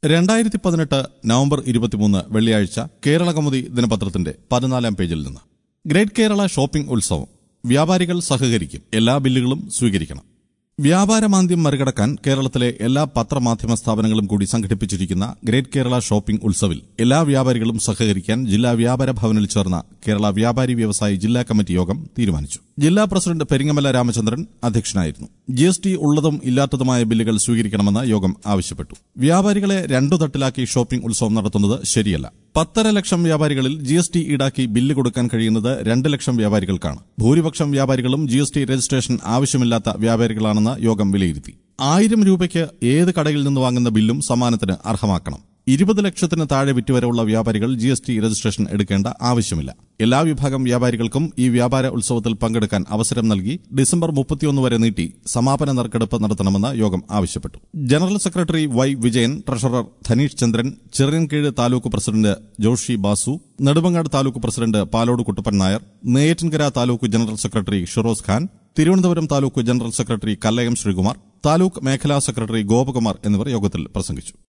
രണ്ടായിരത്തി പതിനെട്ട് നവംബർ ഇരുപത്തിമൂന്ന് വെള്ളിയാഴ്ച കേരള കൗമുദി ദിനപത്രത്തിന്റെ പതിനാലാം പേജിൽ നിന്ന് ഗ്രേറ്റ് കേരള ഷോപ്പിംഗ് ഉത്സവം വ്യാപാരികൾ സഹകരിക്കും എല്ലാ ബില്ലുകളും സ്വീകരിക്കണം വ്യാപാരമാന്ദ്യം മറികടക്കാൻ കേരളത്തിലെ എല്ലാ പത്രമാധ്യമ സ്ഥാപനങ്ങളും കൂടി സംഘടിപ്പിച്ചിരിക്കുന്ന ഗ്രേറ്റ് കേരള ഷോപ്പിംഗ് ഉത്സവിൽ എല്ലാ വ്യാപാരികളും സഹകരിക്കാൻ ജില്ലാ വ്യാപാര ഭവനിൽ ചേർന്ന കേരള വ്യാപാരി വ്യവസായി ജില്ലാ കമ്മിറ്റി യോഗം തീരുമാനിച്ചു ജില്ലാ പ്രസിഡന്റ് പെരിങ്ങമല രാമചന്ദ്രൻ അധ്യക്ഷനായിരുന്നു ജി എസ് ടി ഉള്ളതും ഇല്ലാത്തതുമായ ബില്ലുകൾ സ്വീകരിക്കണമെന്ന് യോഗം ആവശ്യപ്പെട്ടു വ്യാപാരികളെ രണ്ടു തട്ടിലാക്കി ഷോപ്പിംഗ് ഉത്സവം നടത്തുന്നത് ശരിയല്ല പത്തര ലക്ഷം വ്യാപാരികളിൽ ജി എസ് ടി ഈടാക്കി ബില്ല് കൊടുക്കാൻ കഴിയുന്നത് രണ്ട് ലക്ഷം വ്യാപാരികൾക്കാണ് ഭൂരിപക്ഷം വ്യാപാരികളും ജി എസ് ടി രജിസ്ട്രേഷൻ ആവശ്യമില്ലാത്ത വ്യാപാരികളാണെന്ന് യോഗം വിലയിരുത്തി ആയിരം രൂപയ്ക്ക് ഏത് കടയിൽ നിന്ന് വാങ്ങുന്ന ബില്ലും സമ്മാനത്തിന് അർഹമാക്കണം ഇരുപത് ലക്ഷത്തിന് താഴെ വിറ്റുവരവുള്ള വ്യാപാരികൾ ജി എസ് ടി രജിസ്ട്രേഷൻ എടുക്കേണ്ട ആവശ്യമില്ല എല്ലാ വിഭാഗം വ്യാപാരികൾക്കും ഈ വ്യാപാര ഉത്സവത്തിൽ പങ്കെടുക്കാൻ അവസരം നൽകി ഡിസംബർ മുപ്പത്തിയൊന്ന് വരെ നീട്ടി സമാപന നറുക്കെടുപ്പ് നടത്തണമെന്ന് യോഗം ആവശ്യപ്പെട്ടു general secretary Y Vijayan treasurer Dhaneesh Chandran Chirayinkeezhu taluk president Joshi Basu Nedumangad taluk president Palode Kuttappan Nair Neyyattinkara taluk general secretary Shiroz Khan Thiruvananthapuram taluk general secretary Kallayam Sreekumar taluk മേഖലാ സെക്രട്ടറി ഗോപകുമാർ എന്നിവർ യോഗത്തിൽ പ്രസംഗിച്ചു